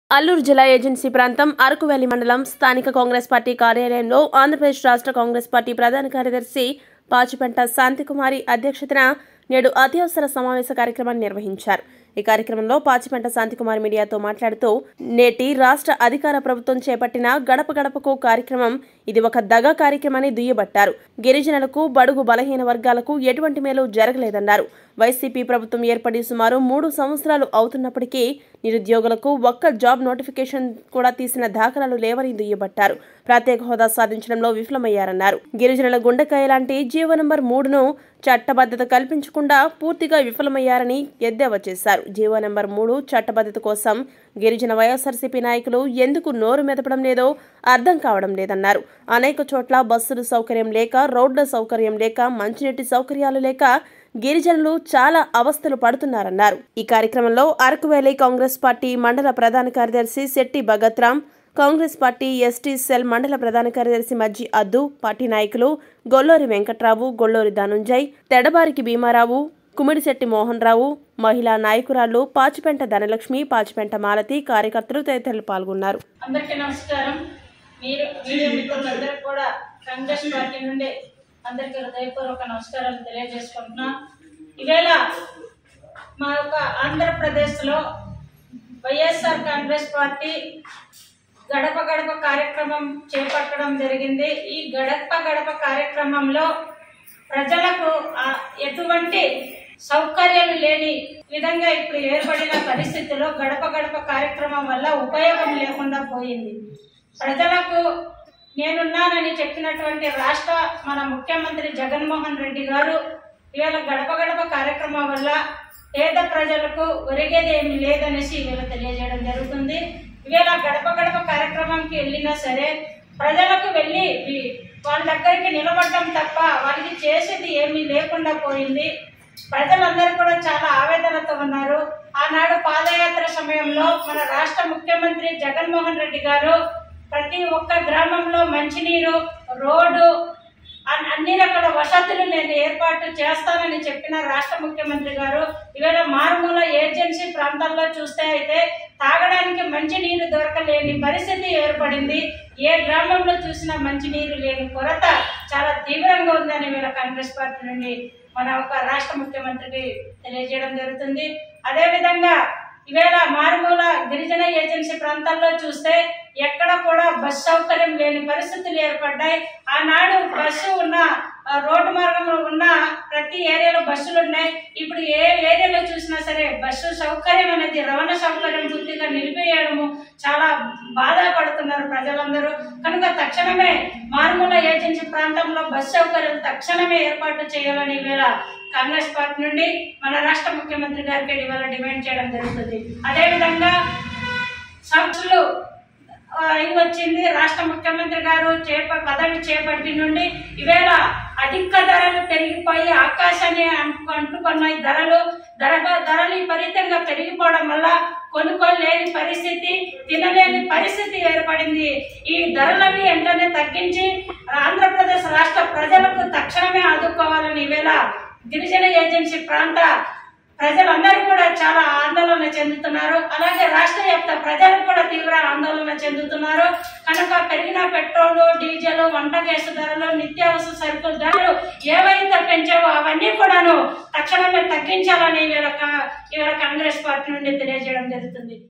అల్లూరు జిల్లా ఏజెన్సీ ప్రాంతం అరకువెల్లి మండలం స్థానిక కాంగ్రెస్ పార్టీ కార్యాలయంలో ఆంధ్రప్రదేశ్ రాష్ట్ర కాంగ్రెస్ పార్టీ ప్రధాన కార్యదర్శి పాచిపెంట శాంతికుమారి అధ్యక్షతన నేడు అత్యవసర సమావేశ కార్యక్రమాన్ని నిర్వహించారు ఈ కార్యక్రమంలో పాచిపెంట శాంతికుమారి మీడియాతో మాట్లాడుతూ నేటి రాష్ట్ర అధికార ప్రభుత్వం చేపట్టిన గడప గడపకు కార్యక్రమం ఇది ఒక దగా కార్యక్రమాన్ని దుయ్యబట్టారు గిరిజనులకు బడుగు బలహీన వర్గాలకు ఎటువంటి మేలు జరగలేదన్నారు వైసీపీ ప్రభుత్వం ఏర్పడి సుమారు మూడు సంవత్సరాలు అవుతున్నప్పటికీ నిరుద్యోగులకు ఒక్క జాబ్ నోటిఫికేషన్ కూడా తీసిన దాఖలాలు లేవని దుయ్యబట్టారు ప్రత్యేక హోదా సాధించడంలో విఫలమయ్యారన్నారు గిరిజనుల గుండెకాయ లాంటి జీవో నంబర్ మూడును చట్టబద్ధత కల్పించకుండా పూర్తిగా విఫలమయ్యారని ఎద్దేవా చేశారు జీవో నెంబర్ మూడు చట్టబద్ధత కోసం గిరిజన వైఎస్ఆర్సీపీ నాయకులు ఎందుకు నోరు మెదపడం లేదో అర్థం కావడం లేదన్నారు అనేక చోట్ల బస్సులు సౌకర్యం లేక రోడ్ల సౌకర్యం లేక మంచినీటి సౌకర్యాలు లేక గిరిజనులు చాలా అవస్థలు పడుతున్నారన్నారు ఈ కార్యక్రమంలో అరకువేలి కాంగ్రెస్ పార్టీ మండల ప్రధాన కార్యదర్శి Shetty Bhagatram Congress party ST cell మండల ప్రధాన కార్యదర్శి మజ్జి అద్దు పార్టీ నాయకులు గొల్లూరి వెంకట్రావు గొల్లూరి ధనుంజయ్ తెడబారికి భీమారావు కుమిడిశెట్టి మోహన్ రావు మహిళా నాయకురాళ్లు పాచిపెంట ధనలక్ష్మి పాచిపెంట మాలతి కార్యకర్తలు తదితరులు పాల్గొన్నారు అందరికీ నమస్కారం మీరు మీడియా మిత్రులందరూ కూడా కాంగ్రెస్ పార్టీ నుండి అందరికీ హృదయపూర్వక నమస్కారాలు తెలియజేసుకుంటున్నా ఈవేళ మా యొక్క ఆంధ్రప్రదేశ్లో వైఎస్ఆర్ కాంగ్రెస్ పార్టీ గడప గడప కార్యక్రమం చేపట్టడం జరిగింది ఈ గడప గడప కార్యక్రమంలో ప్రజలకు ఆ, ఎటువంటి సౌకర్యాలు లేని విధంగా ఇప్పుడు ఏర్పడిన పరిస్థితిలో గడప గడప కార్యక్రమం వల్ల ఉపయోగం లేకుండా పోయింది ప్రజలకు నేనున్నానని చెప్పినటువంటి రాష్ట్ర మన ముఖ్యమంత్రి జగన్మోహన్ రెడ్డి గారు ఇవాళ గడప గడప కార్యక్రమం వల్ల పేద ప్రజలకు ఒరిగేది ఏమి లేదనేసి ఇవాళ తెలియజేయడం జరుగుతుంది ఇవాళ గడప గడప కార్యక్రమంకి వెళ్ళినా సరే ప్రజలకు వెళ్ళి వి- వాళ్ళ దగ్గరికి నిలబడటం తప్ప వాళ్ళకి చేసేది ఏమీ లేకుండా పోయింది ప్రజలందరూ కూడా చాలా ఆవేదనతో ఉన్నారు ఆనాడు పాదయాత్ర సమయంలో మన రాష్ట్ర ముఖ్యమంత్రి జగన్మోహన్ రెడ్డి గారు ప్రతి ఒక్క గ్రామంలో మంచినీరు రోడ్డు అన్- అన్ని రకాల వసతులు నేను ఏర్పాటు చేస్తానని చెప్పిన రాష్ట్ర ముఖ్యమంత్రి గారు ఇవాళ మారుమూల ఏజెన్సీ ప్రాంతాల్లో చూస్తే అయితే తాగడానికి మంచినీరు దొరకలేని పరిస్థితి ఏర్పడింది ఏ గ్రామంలో చూసినా మంచినీరు లేని కొరత చాలా తీవ్రంగా ఉందని వీళ్ళ కాంగ్రెస్ పార్టీ నుండి మన ఒక రాష్ట్ర ముఖ్యమంత్రికి తెలియజేయడం జరుగుతుంది అదేవిధంగా ఈవేళ మారుమూల గిరిజన ఏజెన్సీ ప్రాంతాల్లో చూస్తే ఎక్కడ కూడా బస్ సౌకర్యం లేని పరిస్థితులు ఏర్పడ్డాయి ఆనాడు బస్సు ఉన్న ఆ, రోడ్డు మార్గంలో ఉన్న ప్రతి ఏరియాలో బస్సులు ఉన్నాయి ఇప్పుడు ఏ ఏరియాలో చూసినా సరే బస్సు సౌకర్యం అనేది రవాణా సౌకర్యం పూర్తిగా నిలిపేయడము చాలా బాధపడుతున్నారు ప్రజలందరూ కనుక తక్షణమే మారుమూల ఏజెన్సీ ప్రాంతంలో బస్ సౌకర్యం తక్షణమే ఏర్పాటు చేయాలని వేళ కాంగ్రెస్ పార్టీ నుండి మన రాష్ట్ర ముఖ్యమంత్రి గారికి ఇవాళ డిమాండ్ చేయడం జరుగుతుంది అదేవిధంగా సంస్థలు ఆ, ఇది వచ్చింది రాష్ట్ర ముఖ్యమంత్రి గారు చేప పదవి చేపట్టి నుండి ఈవేళ అధిక ధరలు పెరిగిపోయి ఆకాశాన్ని అంటు అంటుకున్నాయి ధరలు ధర ధరలు విపరీతంగా పెరిగిపోవడం వల్ల కొనుక్కోలేని పరిస్థితి తినలేని పరిస్థితి ఏర్పడింది ఈ ధరలని వెంటనే తగ్గించి ఆంధ్రప్రదేశ్ రాష్ట్ర ప్రజలకు తక్షణమే ఆదుకోవాలని ఈవేళ గిరిజన ఏజెన్సీ ప్రాంత ప్రజలందరూ కూడా చాలా ఆందోళన చెందుతున్నారు అలాగే రాష్ట్ర వ్యాప్త ప్రజలు కూడా తీవ్ర ఆందోళన చెందుతున్నారు కనుక పెరిగిన పెట్రోల్ డీజిల్ వంట గ్యాస్ ధరలు నిత్యావసర సరుకుల ధరలు ఏవైతే పెంచావో అవన్నీ కూడాను తక్షణమే తగ్గించాలని ఇవాళ కా- ఇవాళ కాంగ్రెస్ పార్టీ నుండి తెలియజేయడం జరుగుతుంది